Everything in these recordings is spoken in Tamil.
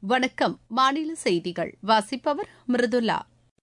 வணக்கம் மாநில செய்திகள் வாசிப்பவர் மிருதுலா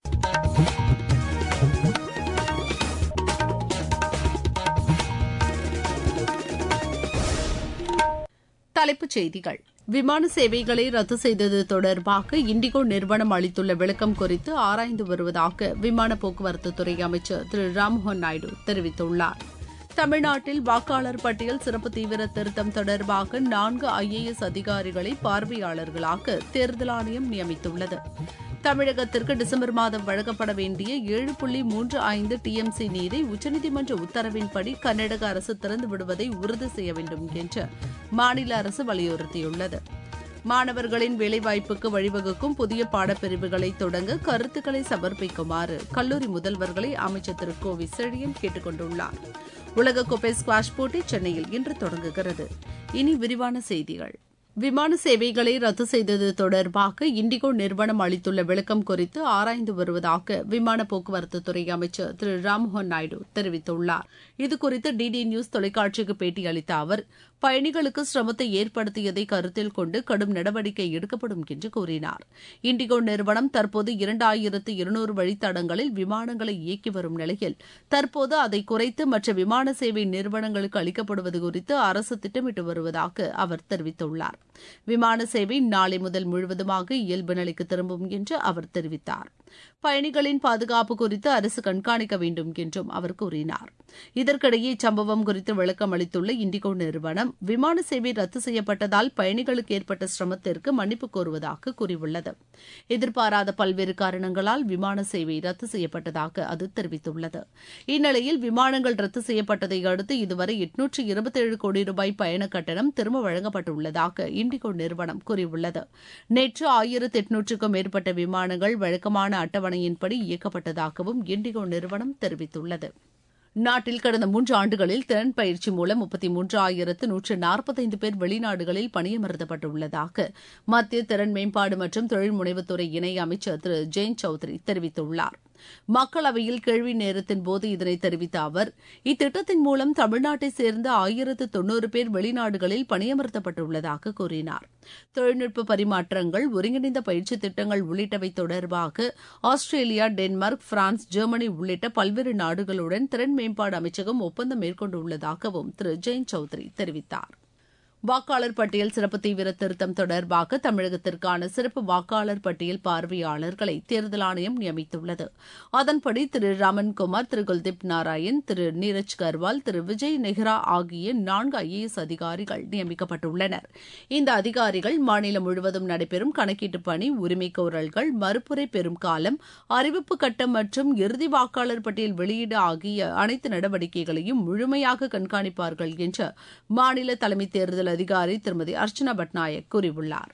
தலைப்புச் செய்திகள் விமான சேவைகளை ரத்து செய்தது தொடர்பாக இண்டிகோ நிறுவனம் அளித்துள்ள விளக்கம் குறித்து ஆராய்ந்து வருவதாக விமான போக்குவரத்து துறை அமைச்சர் திரு ராம்மோகன் நாயுடு தெரிவித்துள்ளார் தமிழ்நாட்டில் வாக்காளர் பட்டியல் சிறப்பு தீவிர திருத்தம் தொடர்பாக நான்கு ஐஏஎஸ் அதிகாரிகளை பார்வையாளர்களாக தேர்தல் ஆணையம் நியமித்துள்ளது தமிழகத்திற்கு டிசம்பர் மாதம் வழங்கப்பட வேண்டிய ஏழு புள்ளி மூன்று ஐந்து டிஎம்சி நீரை உச்சநீதிமன்ற உத்தரவின்படி கர்நாடக அரசு திறந்து விடுவதை உறுதி செய்ய வேண்டும் என்று மாநில அரசு வலியுறுத்தியுள்ளது மாணவர்களின் வேலைவாய்ப்புக்கு வழிவகுக்கும் புதிய பாடப்பிரிவுகளை தொடங்க கருத்துக்களை சமர்ப்பிக்குமாறு கல்லூரி முதல்வர்களை அமைச்சர் திரு கோவி செழியன் கேட்டுக் கொண்டுள்ளார் உலகக்கோப்பை ஸ்குவாஷ் போட்டி சென்னையில் இன்று தொடங்குகிறது இனி விரிவான செய்திகள் விமான சேவைகளை ரத்து செய்தது தொடர்பாக இண்டிகோ நிறுவனம் அளித்துள்ள விளக்கம் குறித்து ஆராய்ந்து வருவதாக விமான போக்குவரத்து துறை அமைச்சர் திரு ராம்மோகன் நாயுடு தெரிவித்துள்ளார் இதுகுறித்து டிடி நியூஸ் தொலைக்காட்சிக்கு பேட்டியளித்த அவர் பயணிகளுக்கு சிரமத்தை ஏற்படுத்தியதை கருத்தில் கொண்டு கடும் நடவடிக்கை எடுக்கப்படும் என்று கூறினார் இண்டிகோ நிறுவனம் தற்போது இரண்டாயிரத்து இருநூறு வழித்தடங்களில் விமானங்களை இயக்கி வரும் நிலையில் தற்போது அதை குறைத்து மற்ற விமான சேவை நிறுவனங்களுக்கு அளிக்கப்படுவது குறித்து அரசு திட்டமிட்டு வருவதாக அவர் தெரிவித்துள்ளார் விமான சேவை நாளை முதல் முழுவதுமாக இயல்பு நிலைக்கு திரும்பும் என்று அவர் தெரிவித்தார் பயணிகளின் பாதுகாப்பு குறித்து அரசு கண்காணிக்க வேண்டும் என்றும் அவர் கூறினார் இதற்கிடையே இச்சம்பவம் குறித்து விளக்கம் அளித்துள்ள இண்டிகோ நிறுவனம் விமான சேவை ரத்து செய்யப்பட்டதால் பயணிகளுக்கு ஏற்பட்ட சிரமத்திற்கு மன்னிப்பு கோருவதாக கூறியுள்ளது எதிர்பாராத பல்வேறு காரணங்களால் விமான சேவை ரத்து செய்யப்பட்டதாக அது தெரிவித்துள்ளது இந்நிலையில் விமானங்கள் ரத்து செய்யப்பட்டதை அடுத்து இதுவரை எட்நூற்று இருபத்தேழு கோடி ரூபாய் பயண கட்டணம் திரும்ப வழங்கப்பட்டுள்ளதாக இண்டிகோ நிறுவனம் கூறியுள்ளது நேற்று ஆயிரத்து எட்நூற்றுக்கும் மேற்பட்ட விமானங்கள் வழக்கமான அட்டவணையின்படி இயக்கப்பட்டதாகவும் இண்டிகோ நிறுவனம் தெரிவித்துள்ளது நாட்டில் கடந்த மூன்று ஆண்டுகளில் திறன் பயிற்சி மூலம் முப்பத்தி மூன்று ஆயிரத்து நூற்று நாற்பத்தைந்து பேர் வெளிநாடுகளில் பணியமர்த்தப்பட்டுள்ளதாக மத்திய திறன் மேம்பாடு மற்றும் தொழில் முனைவுத்துறை இணை அமைச்சர் திரு ஜெயந்த் சௌத்ரி தெரிவித்துள்ளார் மக்களவையில் கேள்வி நேரத்தின் போது இதனை தெரிவித்த அவர் இத்திட்டத்தின் மூலம் தமிழ்நாட்டைச் சேர்ந்த ஆயிரத்து தொன்னூறு பேர் வெளிநாடுகளில் பணியமர்த்தப்பட்டுள்ளதாக கூறினார் தொழில்நுட்ப பரிமாற்றங்கள் ஒருங்கிணைந்த பயிற்சி திட்டங்கள் உள்ளிட்டவை தொடர்பாக ஆஸ்திரேலியா டென்மார்க் பிரான்ஸ் ஜெர்மனி உள்ளிட்ட பல்வேறு நாடுகளுடன் திறன் மேம்பாடு அமைச்சகம் ஒப்பந்தம் மேற்கொண்டுள்ளதாகவும் திரு ஜெயந்த் சௌத்ரி தெரிவித்தார் வாக்காளர் பட்டியல் சிறப்பு தீவிர திருத்தம் தொடர்பாக தமிழகத்திற்கான சிறப்பு வாக்காளர் பட்டியல் பார்வையாளர்களை தேர்தல் ஆணையம் நியமித்துள்ளது அதன்படி திரு ராமன்குமார் திரு குல்தீப் நாராயண் திரு நீரஜ் கர்வால் திரு விஜய் நெஹ்ரா ஆகிய நான்கு ஐஏஎஸ் அதிகாரிகள் நியமிக்கப்பட்டுள்ளனர் இந்த அதிகாரிகள் மாநிலம் முழுவதும் நடைபெறும் கணக்கீட்டு பணி உரிமை கோரல்கள் மறுப்புரை பெறும் காலம் அறிவிப்பு கட்டம் மற்றும் இறுதி வாக்காளர் பட்டியல் வெளியீடு ஆகிய அனைத்து நடவடிக்கைகளையும் முழுமையாக கண்காணிப்பார்கள் என்று மாநில தலைமை தேர்தல் அதிகாரி திருமதி அர்ச்சனா பட்நாயக் கூறியுள்ளார்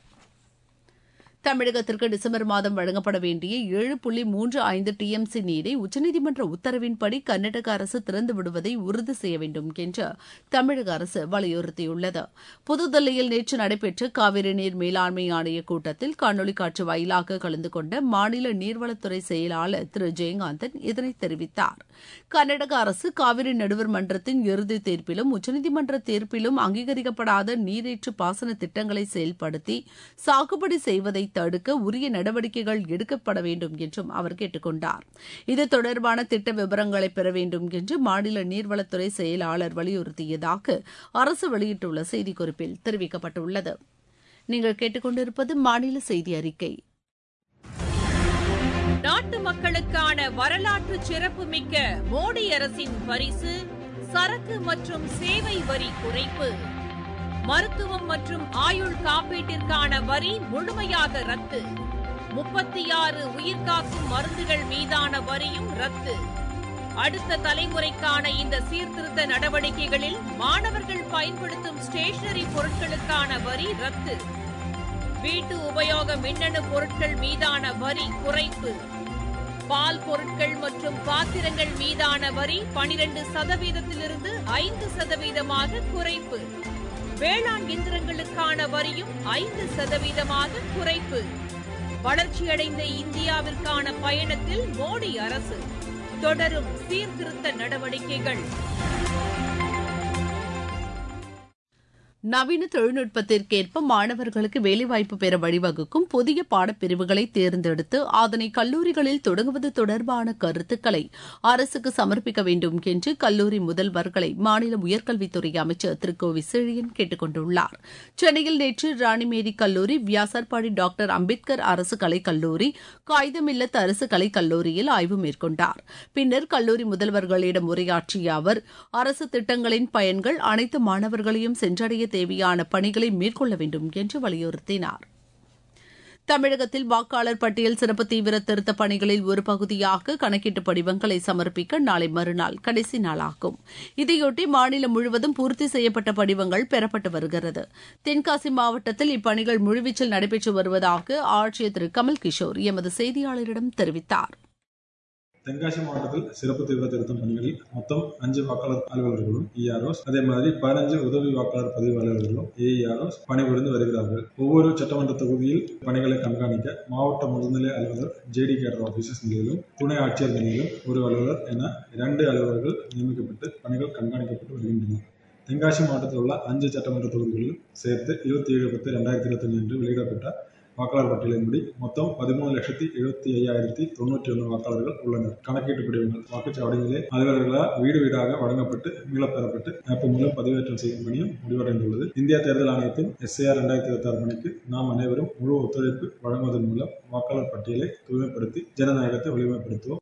தமிழகத்திற்கு டிசம்பர் மாதம் வழங்கப்பட வேண்டிய ஏழு புள்ளி மூன்று ஐந்து டிஎம்சி நீரை உச்சநீதிமன்ற உத்தரவின்படி கர்நாடக அரசு திறந்து விடுவதை உறுதி செய்ய வேண்டும் என்று தமிழக அரசு வலியுறுத்தியுள்ளது புதுதில்லியில் நேற்று நடைபெற்ற காவிரி நீர் மேலாண்மை ஆணைய கூட்டத்தில் காணொலி காட்சி வாயிலாக கலந்து கொண்ட மாநில நீர்வளத்துறை செயலாளர் திரு ஜெயகாந்தன் இதனை தெரிவித்தார் கர்நாடக அரசு காவிரி நடுவர் மன்றத்தின் இறுதி தீர்ப்பிலும் உச்சநீதிமன்ற தீர்ப்பிலும் அங்கீகரிக்கப்படாத நீரேற்று பாசன திட்டங்களை செயல்படுத்தி சாகுபடி செய்வதை தடுக்க உரிய நடவடிக்கைகள் எடுக்கப்பட வேண்டும் என்றும் அவர் கேட்டுக் கொண்டார் இது தொடர்பான திட்ட விவரங்களை பெற வேண்டும் என்று மாநில நீர்வளத்துறை செயலாளர் வலியுறுத்தியதாக அரசு வெளியிட்டுள்ள செய்திக்குறிப்பில் தெரிவிக்கப்பட்டுள்ளது நீங்கள் கேட்டுக்கொண்டிருப்பது மாநில செய்தி அறிக்கை நாட்டு மக்களுக்கான வரலாற்று சிறப்புமிக்க மோடி அரசின் பரிசு சரக்கு மற்றும் சேவை வரி குறைப்பு மருத்துவம் மற்றும் ஆயுள் காப்பீட்டிற்கான வரி முழுமையாக ரத்து முப்பத்தி ஆறு உயிர்காக்கும் மருந்துகள் மீதான வரியும் ரத்து அடுத்த தலைமுறைக்கான இந்த சீர்திருத்த நடவடிக்கைகளில் மாணவர்கள் பயன்படுத்தும் ஸ்டேஷனரி பொருட்களுக்கான வரி ரத்து வீட்டு உபயோக மின்னணு பொருட்கள் மீதான வரி குறைப்பு பால் பொருட்கள் மற்றும் பாத்திரங்கள் மீதான வரி பனிரெண்டு சதவீதத்திலிருந்து ஐந்து சதவீதமாக குறைப்பு வேளாண் இயந்திரங்களுக்கான வரியும் ஐந்து சதவீதமாக குறைப்பு வளர்ச்சியடைந்த இந்தியாவிற்கான பயணத்தில் மோடி அரசு தொடரும் சீர்திருத்த நடவடிக்கைகள் நவீன தொழில்நுட்பத்திற்கேற்ப மாணவர்களுக்கு வேலைவாய்ப்பு பெற வழிவகுக்கும் புதிய பாடப்பிரிவுகளை தேர்ந்தெடுத்து அதனை கல்லூரிகளில் தொடங்குவது தொடர்பான கருத்துக்களை அரசுக்கு சமர்ப்பிக்க வேண்டும் என்று கல்லூரி முதல்வர்களை மாநில உயர்கல்வித்துறை அமைச்சர் திரு கோவி செழியன் கேட்டுக் கொண்டுள்ளார் சென்னையில் நேற்று ராணிமேரி கல்லூரி வியாசார்பாடி டாக்டர் அம்பேத்கர் அரசு கலைக் கல்லூரி காகிதமில்லத் அரசு கலைக் கல்லூரியில் ஆய்வு மேற்கொண்டார் பின்னர் கல்லூரி முதல்வர்களிடம் உரையாற்றிய அவர் அரசு திட்டங்களின் பயன்கள் அனைத்து மாணவர்களையும் சென்றடைய தேவையான பணிகளை மேற்கொள்ள வேண்டும் என்று வலியுறுத்தினார் தமிழகத்தில் வாக்காளர் பட்டியல் சிறப்பு தீவிர திருத்தப் பணிகளில் ஒரு பகுதியாக கணக்கீட்டு படிவங்களை சமர்ப்பிக்க நாளை மறுநாள் கடைசி நாளாகும் இதையொட்டி மாநிலம் முழுவதும் பூர்த்தி செய்யப்பட்ட படிவங்கள் பெறப்பட்டு வருகிறது தென்காசி மாவட்டத்தில் இப்பணிகள் முழுவீச்சில் நடைபெற்று வருவதாக ஆட்சியர் திரு கமல் கிஷோர் எமது செய்தியாளரிடம் தெரிவித்தார் தென்காசி மாவட்டத்தில் சிறப்பு தீவிர திருத்தம் பணிகளில் மொத்தம் அஞ்சு வாக்காளர் அலுவலர்களும் இஆர்ஓஸ் அதே மாதிரி பதினஞ்சு உதவி வாக்காளர் பதிவு அலுவலர்களும் ஏஇஆர்ஓஸ் பணிபுரிந்து வருகிறார்கள் ஒவ்வொரு சட்டமன்ற தொகுதியில் பணிகளை கண்காணிக்க மாவட்ட முதுநிலை அலுவலர் ஜேடி கேடர் ஆபீசர்ஸ் நிலையிலும் துணை ஆட்சியர் நிலையிலும் ஒரு அலுவலர் என இரண்டு அலுவலர்கள் நியமிக்கப்பட்டு பணிகள் கண்காணிக்கப்பட்டு வருகின்றன தென்காசி மாவட்டத்தில் உள்ள அஞ்சு சட்டமன்ற தொகுதிகளிலும் சேர்த்து இருபத்தி ஏழு பத்து ரெண்டாயிரத்தி இருபத்தஞ்சு அன்று வெளியிடப்பட்ட வாக்காளர் பட்டியலின்படி மொத்தம் பதிமூணு லட்சத்தி எழுபத்தி ஐயாயிரத்தி தொண்ணூற்றி ஒன்று வாக்காளர்கள் உள்ளனர் கணக்கீட்டு படிவங்கள் வாக்குச்சாவடிகளே அலுவலர்களால் வீடு வீடாக வழங்கப்பட்டு மீளப்பெறப்பட்டு ஆப் மூலம் பதிவேற்றம் செய்யும் பணியும் முடிவடைந்துள்ளது இந்திய தேர்தல் ஆணையத்தின் எஸ்ஏஆர் இரண்டாயிரத்தி இருபத்தி ஆறு பணிக்கு நாம் அனைவரும் முழு ஒத்துழைப்பு வழங்குவதன் மூலம் வாக்காளர் பட்டியலை தூய்மைப்படுத்தி ஜனநாயகத்தை வலிமைப்படுத்துவோம்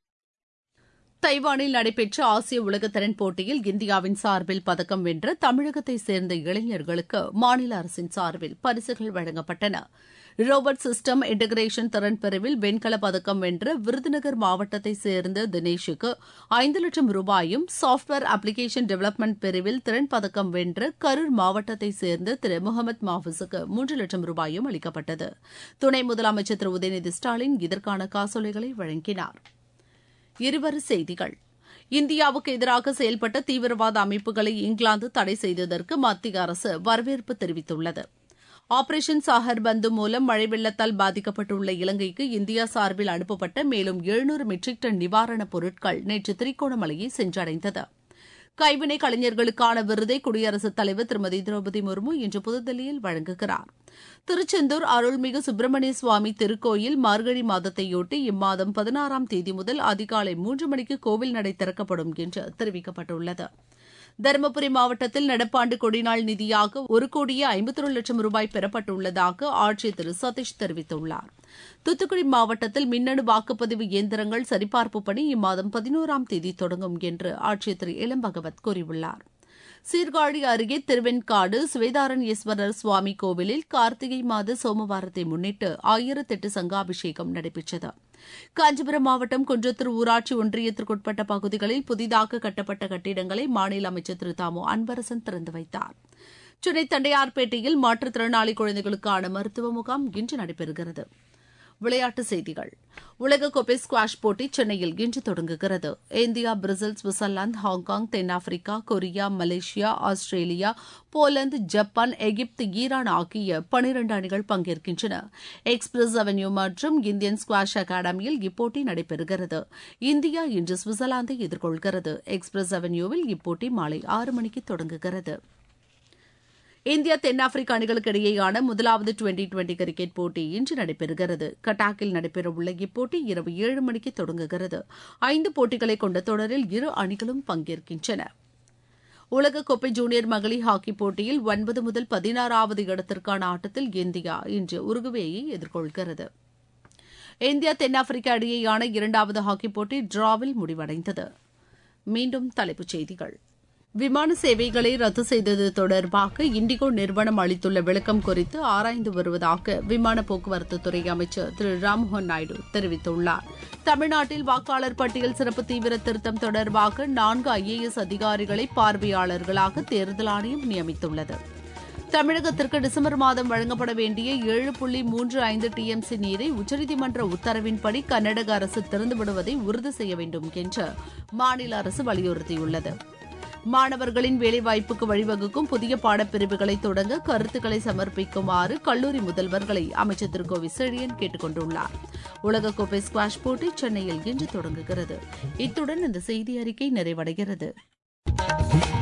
தைவானில் நடைபெற்ற ஆசிய உலகத்திறன் போட்டியில் இந்தியாவின் சார்பில் பதக்கம் வென்ற தமிழகத்தை சேர்ந்த இளைஞர்களுக்கு மாநில அரசின் சார்பில் பரிசுகள் வழங்கப்பட்டன ரோபோட் சிஸ்டம் இன்டகிரேஷன் திறன் பிரிவில் வெண்கல பதக்கம் வென்ற விருதுநகர் மாவட்டத்தை சேர்ந்த தினேஷுக்கு ஐந்து லட்சம் ரூபாயும் சாப்ட்வேர் அப்ளிகேஷன் டெவலப்மெண்ட் பிரிவில் திறன் பதக்கம் வென்ற கரூர் மாவட்டத்தை சேர்ந்த திரு முகமது மாஃபுஸுக்கு மூன்று லட்சம் ரூபாயும் அளிக்கப்பட்டது துணை முதலமைச்சர் திரு உதயநிதி ஸ்டாலின் இதற்கான காசோலைகளை வழங்கினார் இருவரி செய்திகள் இந்தியாவுக்கு எதிராக செயல்பட்ட தீவிரவாத அமைப்புகளை இங்கிலாந்து தடை செய்ததற்கு மத்திய அரசு வரவேற்பு தெரிவித்துள்ளது ஆபரேஷன் சாகர் பந்து மூலம் மழை வெள்ளத்தால் பாதிக்கப்பட்டுள்ள இலங்கைக்கு இந்தியா சார்பில் அனுப்பப்பட்ட மேலும் எழுநூறு மெட்ரிக் டன் நிவாரணப் பொருட்கள் நேற்று திரிகோணமலையை சென்றடைந்தது கைவினை கலைஞர்களுக்கான விருதை குடியரசுத் தலைவர் திருமதி திரௌபதி முர்மு இன்று புதுதில்லியில் வழங்குகிறார் திருச்செந்தூர் அருள்மிகு சுப்பிரமணிய சுவாமி திருக்கோயில் மார்கழி மாதத்தையொட்டி இம்மாதம் பதினாறாம் தேதி முதல் அதிகாலை மூன்று மணிக்கு கோவில் நடை திறக்கப்படும் என்று தெரிவிக்கப்பட்டுள்ளது தருமபுரி மாவட்டத்தில் நடப்பாண்டு கொடிநாள் நிதியாக ஒரு கோடியே ஐம்பத்தொரு லட்சம் ரூபாய் பெறப்பட்டுள்ளதாக ஆட்சியர் திரு சதீஷ் தெரிவித்துள்ளார் தூத்துக்குடி மாவட்டத்தில் மின்னணு வாக்குப்பதிவு இயந்திரங்கள் சரிபார்ப்பு பணி இம்மாதம் பதினோராம் தேதி தொடங்கும் என்று ஆட்சியர் திரு இளம்பகவத் கூறியுள்ளார் சீர்காழி அருகே திருவெண்காடு சுவேதாரண்யேஸ்வரர் சுவாமி கோவிலில் கார்த்திகை மாத சோமவாரத்தை முன்னிட்டு ஆயிரத்தெட்டு சங்காபிஷேகம் நடைபெற்றது காஞ்சிபுரம் மாவட்டம் குன்றத்தூர் ஊராட்சி ஒன்றியத்திற்குட்பட்ட பகுதிகளில் புதிதாக கட்டப்பட்ட கட்டிடங்களை மாநில அமைச்சர் திரு தாமு அன்பரசன் திறந்து வைத்தார் சென்னை தண்டையார்பேட்டையில் மாற்றுத்திறனாளி குழந்தைகளுக்கான மருத்துவ முகாம் இன்று நடைபெறுகிறது விளையாட்டுச் செய்திகள் உலகக்கோப்பை ஸ்குவாஷ் போட்டி சென்னையில் இன்று தொடங்குகிறது இந்தியா பிரேசில் சுவிட்சர்லாந்து ஹாங்காங் தென்னாப்பிரிக்கா Korea Malaysia Australia Poland Japan Egypt Iran ஆகிய பனிரண்டு அணிகள் பங்கேற்கின்றன எக்ஸ்பிரஸ் அவென்யூ மற்றும் இந்தியன் ஸ்குவாஷ் அகாடமியில் இப்போட்டி நடைபெறுகிறது இந்தியா இன்று சுவிட்சர்லாந்தை எதிர்கொள்கிறது எக்ஸ்பிரஸ் அவென்யூவில் இப்போட்டி மாலை ஆறு மணிக்கு தொடங்குகிறது இந்தியா தென்னாப்பிரிக்க அணிகளுக்கு இடையேயான முதலாவது டுவெண்டி டுவெண்டி கிரிக்கெட் போட்டி இன்று நடைபெறுகிறது கட்டாக்கில் நடைபெறவுள்ள இப்போட்டி இரவு ஏழு மணிக்கு தொடங்குகிறது ஐந்து போட்டிகளை கொண்ட தொடரில் இரு அணிகளும் பங்கேற்கின்றன உலகக்கோப்பை ஜூனியர் மகளிர் ஹாக்கி போட்டியில் ஒன்பது முதல் பதினாறாவது இடத்திற்கான ஆட்டத்தில் இந்தியா இன்று உருகுவேயை எதிர்கொள்கிறது இந்தியா தென்னாப்பிரிக்கா இடையேயான இரண்டாவது ஹாக்கி போட்டி டிராவில் முடிவடைந்தது மீண்டும் தலைப்புச் செய்திகள் விமான சேவைகளை ரத்து செய்தது தொடர்பாக இண்டிகோ நிறுவனம் அளித்துள்ள விளக்கம் குறித்து ஆராய்ந்து வருவதாக விமான போக்குவரத்து துறை அமைச்சர் திரு ராம்மோகன் நாயுடு தெரிவித்துள்ளார் தமிழ்நாட்டில் வாக்காளர் பட்டியல் சிறப்பு தீவிர திருத்தம் தொடர்பாக நான்கு ஐஏஎஸ் அதிகாரிகளை பார்வையாளர்களாக தேர்தல் ஆணையம் நியமித்துள்ளது தமிழகத்திற்கு டிசம்பர் மாதம் வழங்கப்பட வேண்டிய ஏழு புள்ளி மூன்று ஐந்து டிஎம்சி நீரை உச்சநீதிமன்ற உத்தரவின்படி கர்நாடக அரசு திறந்துவிடுவதை உறுதி செய்ய வேண்டும் என்று மாநில அரசு வலியுறுத்தியுள்ளது மாணவர்களின் வேலைவாய்ப்புக்கு வழிவகுக்கும் புதிய பாடப்பிரிவுகளை தொடங்க கருத்துக்களை சமர்ப்பிக்குமாறு கல்லூரி முதல்வர்களை அமைச்சர் திரு கோவி செழியன் கேட்டுக் கொண்டுள்ளார் உலகக்கோப்பை ஸ்குவாஷ் போட்டி சென்னையில் இன்று தொடங்குகிறது இத்துடன் இந்த செய்தி அறிக்கை நிறைவடைகிறது